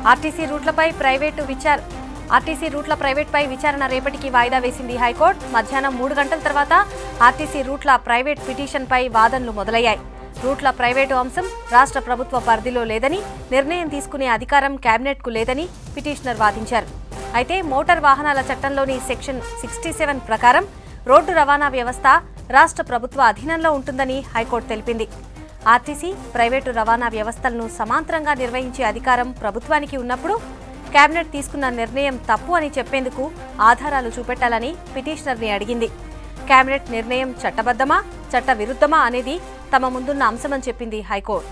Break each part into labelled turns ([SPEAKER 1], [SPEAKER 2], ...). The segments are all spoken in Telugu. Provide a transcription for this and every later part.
[SPEAKER 1] ఆర్టీసీ రూట్లపై ప్రైవేటు విచార ఆర్టీసీ రూట్ల ప్రైవేట్పై విచారణ రేపటికి వాయిదా వేసింది హైకోర్టు మధ్యాహ్నం మూడు గంటల తర్వాత ఆర్టీసీ రూట్ల ప్రైవేట్ పిటిషన్పై వాదనలు మొదలయ్యాయి రూట్ల ప్రైవేటు అంశం రాష్ట్ర ప్రభుత్వ పరిధిలో లేదని నిర్ణయం తీసుకునే అధికారం కేబినెట్కు లేదని పిటిషనర్ వాదించారు అయితే మోటార్ వాహనాల చట్టంలోని సెక్షన్ సిక్స్టీ సెవెన్ ప్రకారం రోడ్డు రవాణా వ్యవస్థ రాష్ట్ర ప్రభుత్వ అధీనంలో ఉంటుందని హైకోర్టు తెలిపింది ఆర్టీసీ ప్రైవేటు రవాణా వ్యవస్థలను సమాంతరంగా నిర్వహించే అధికారం ప్రభుత్వానికి ఉన్నప్పుడు కేబినెట్ తీసుకున్న నిర్ణయం తప్పు అని చెప్పేందుకు ఆధారాలు చూపెట్టాలని పిటిషనర్ని అడిగింది కేబినెట్ నిర్ణయం చట్టబద్ధమా చట్ట విరుద్ధమా అనేది తమ ముందున్న అంశమని చెప్పింది హైకోర్టు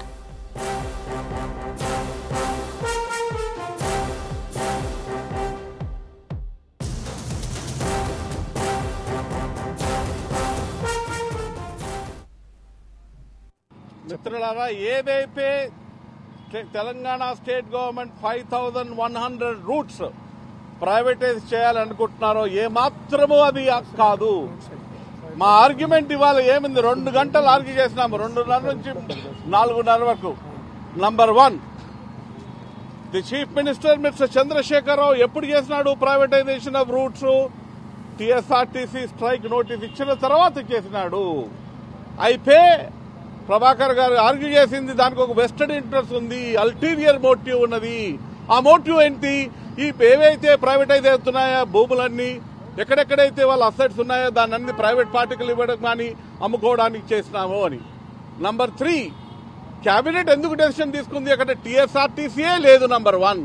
[SPEAKER 2] మిత్రులారా ఏదైతే తె- Telangana state government five thousand one hundred routes privatise చేయాలనుకుంటున్నారో ఏ మాత్రమూ అది కాదు మా ఆర్గ్యుమెంట్ ఇవాళ ఏమింది రెండు గంటలు ఆర్గ్యూ చేసినాము రెండున్నర నుంచి నాలుగున్నర వరకు number one the chief minister mister Chandrashekar Rao ఎప్పుడు చేసినాడు privatisation of routes TSRTC strike notice ఇచ్చిన తర్వాత చేసినాడు అయితే ప్రభాకర్ గారు ఆర్గ్యూ చేసింది దానికి ఒక వెస్టర్న్ ఇంట్రెస్ట్ ఉంది అల్టీరియర్ మోటివ్ ఉన్నది ఆ మోటివ్ ఏంటి ఈ ఏవైతే ప్రైవేటైజ్ అవుతున్నాయో భూములన్నీ ఎక్కడెక్కడైతే వాళ్ళ అసెట్స్ ఉన్నాయో దాన్ని అన్ని ప్రైవేట్ పార్టీలు ఇవ్వడం కానీ అమ్ముకోవడానికి చేసినాము అని నంబర్ త్రీ కేబినెట్ ఎందుకు డెసిషన్ తీసుకుంది అక్కడ టీఎస్ఆర్టీసీయే లేదు నంబర్ వన్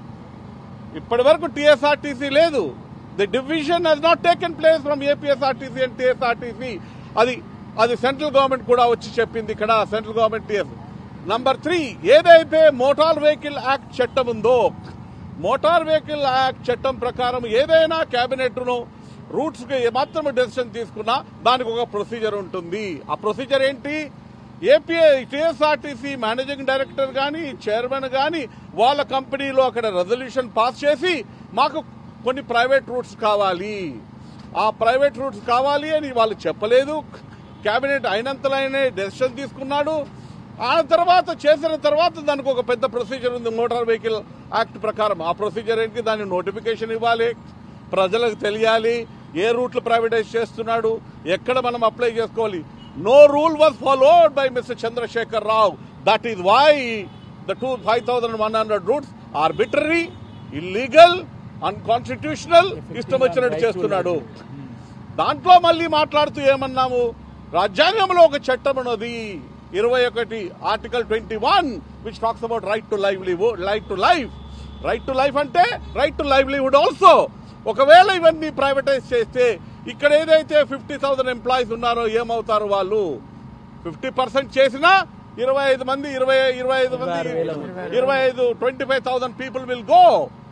[SPEAKER 2] ఇప్పటి వరకు టీఎస్ఆర్టీసీ లేదు the division has not taken place from APSRTC and TSRTC అది అది సెంట్రల్ గవర్నమెంట్ కూడా వచ్చి చెప్పింది ఇక్కడ central government TS number three ఏదైతే మోటార్ వెహికల్ యాక్ట్ చట్టం ఉందో మోటార్ వెహికల్ యాక్ట్ చట్టం ప్రకారం ఏదైనా కేబినెట్ ను రూట్స్ కి మాత్రమే డెసిషన్ తీసుకున్నా దానికి ఒక ప్రొసీజర్ ఉంటుంది ఆ ప్రొసీజర్ ఏంటి ఏపీఐ టీఎస్ఆర్టీసీ మేనేజింగ్ డైరెక్టర్ గాని చైర్మన్ గాని వాళ్ళ కంపెనీలో అక్కడ రెజల్యూషన్ పాస్ చేసి మాకు కొన్ని ప్రైవేట్ రూట్స్ కావాలి ఆ ప్రైవేట్ రూట్స్ కావాలి అని వాళ్ళు చెప్పలేదు కేబినెట్ అయినంతలైన డెసిషన్ తీసుకున్నాడు ఆ తర్వాత చేసిన తర్వాత దానికి ఒక పెద్ద ప్రొసీజర్ ఉంది మోటార్ వెహికల్ యాక్ట్ ప్రకారం ఆ ప్రొసీజర్ ఏంటి దాని నోటిఫికేషన్ ఇవ్వాలి ప్రజలకు తెలియాలి ఏ రూట్లు ప్రైవేటైజ్ చేస్తున్నాడు ఎక్కడ మనం అప్లై చేసుకోవాలి no rule was followed by mister Chandrashekar Rao that is why the two five thousand one hundred routes arbitrary illegal unconstitutional ఇష్టం వచ్చినట్టు చేస్తున్నాడు దాంట్లో మళ్ళీ మాట్లాడుతూ ఏమన్నాము రాజ్యాంగంలో ఒక చట్టం ఉన్నది ఇరవై ఒకటి article twenty one which talks about right to livelihood right to life right to life అంటే రైట్ టు లైవ్లీవుడ్ ఆల్సో ఒకవేళ ఇవన్నీ ప్రైవేటైజ్ చేస్తే ఇక్కడ ఏదైతే ఫిఫ్టీ థౌసండ్ ఎంప్లాయీస్ ఉన్నారో ఏమవుతారు వాళ్ళు ఫిఫ్టీ పర్సెంట్ చేసినా ఇరవై ఐదు మంది ఇరవై ఇరవై ఐదు మంది ఇరవై ఐదు twenty five thousand people will go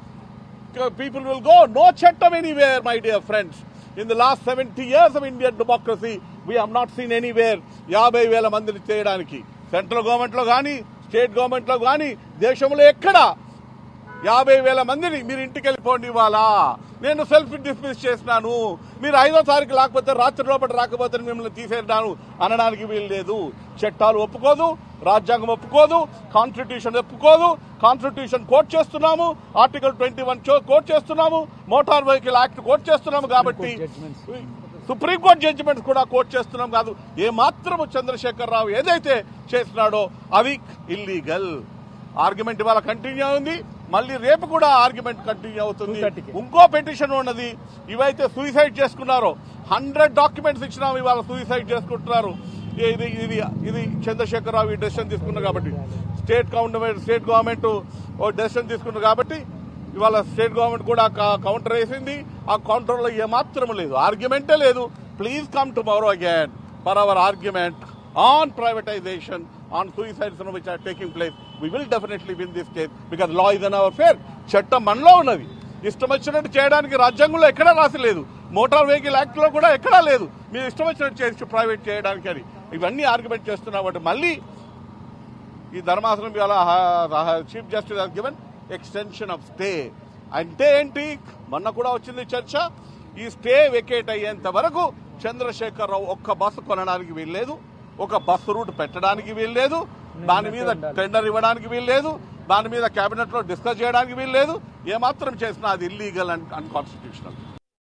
[SPEAKER 2] people will go. No chattam anywhere, my dear friends. In the last 70 years of Indian democracy, we have not seen anywhere యాభై వేల మందిని చేయడానికి సెంట్రల్ గవర్నమెంట్ లో కానీ స్టేట్ గవర్నమెంట్ లో కానీ దేశంలో ఎక్కడ యాభై వేల మందిని మీరు ఇంటికి వెళ్ళిపోండి ఇవాళ నేను సెల్ఫ్ డిస్మిస్ చేసినాను మీరు ఐదో తారీఖు రాకపోతే రాత్రి లోపల రాకపోతే మిమ్మల్ని తీసేసినాను అనడానికి వీలు లేదు చట్టాలు ఒప్పుకోదు రాజ్యాంగం ఒప్పుకోదు కాన్స్టిట్యూషన్ ఒప్పుకోదు కాన్స్టిట్యూషన్ కోట్ చేస్తున్నాము ఆర్టికల్ ట్వంటీ వన్ కోట్ చేస్తున్నాము మోటార్ వెహికల్ యాక్ట్ కోట్ చేస్తున్నాము కాబట్టి సుప్రీంకోర్టు జడ్జిమెంట్స్ కూడా కోట్ చేస్తున్నాం కాదు ఏ మాత్రము చంద్రశేఖర్ రావు ఏదైతే చేసినాడో అవి ఇల్లీగల్ ఆర్గ్యుమెంట్ ఇవాళ కంటిన్యూ ఉంది మళ్ళీ రేపు కూడా ఆర్గ్యుమెంట్ కంటిన్యూ అవుతుంది ఇంకో పెటిషన్ ఉన్నది ఇవైతే సూసైడ్ చేసుకున్నారో హండ్రెడ్ డాక్యుమెంట్స్ ఇచ్చినాము ఇవాళ సూసైడ్ చేసుకుంటున్నారు ఇది ఇది ఇది చంద్రశేఖర్ రావు ఈ డెసిషన్ తీసుకున్నారు కాబట్టి స్టేట్ గవర్నమెంట్ స్టేట్ గవర్నమెంట్ ఓ డెసిషన్ తీసుకున్నారు కాబట్టి ఇవాళ స్టేట్ గవర్నమెంట్ కూడా క- కౌంటర్ వేసింది ఆ కౌంటర్ లో ఏమాత్రం లేదు ఆర్గ్యుమెంటే లేదు please come tomorrow again for our argument on privatisation on suicides which are taking place we will definitely win this case because law is on our fair చట్టం మనలో ఉన్నది ఇష్టం వచ్చినట్టు చేయడానికి రాజ్యాంగంలో ఎక్కడా రాసి లేదు మోటార్ వెహికల్ యాక్ట్ లో కూడా ఎక్కడా లేదు మీరు ఇష్టం వచ్చినట్టు చేసి ప్రైవేట్ చేయడానికి అని ఇవన్నీ ఆర్గ్యుమెంట్ చేస్తున్నాం కాబట్టి మళ్ళీ ఈ ధర్మాసనం ఇవాళ chief justice has given extension of stay అంటే ఏంటి మొన్న కూడా వచ్చింది చర్చ ఈ స్టే వెకేట్ అయ్యేంత వరకు చంద్రశేఖర్ రావు ఒక్క బస్సు కొనడానికి వీల్లేదు ఒక బస్సు రూట్ పెట్టడానికి వీల్లేదు దాని మీద టెండర్ ఇవ్వడానికి వీల్లేదు దాని మీద కేబినెట్ లో డిస్కస్ చేయడానికి వీలు లేదు ఏమాత్రం చేసినా అది ఇల్లీగల్ అండ్ అన్కాన్స్టిట్యూషనల్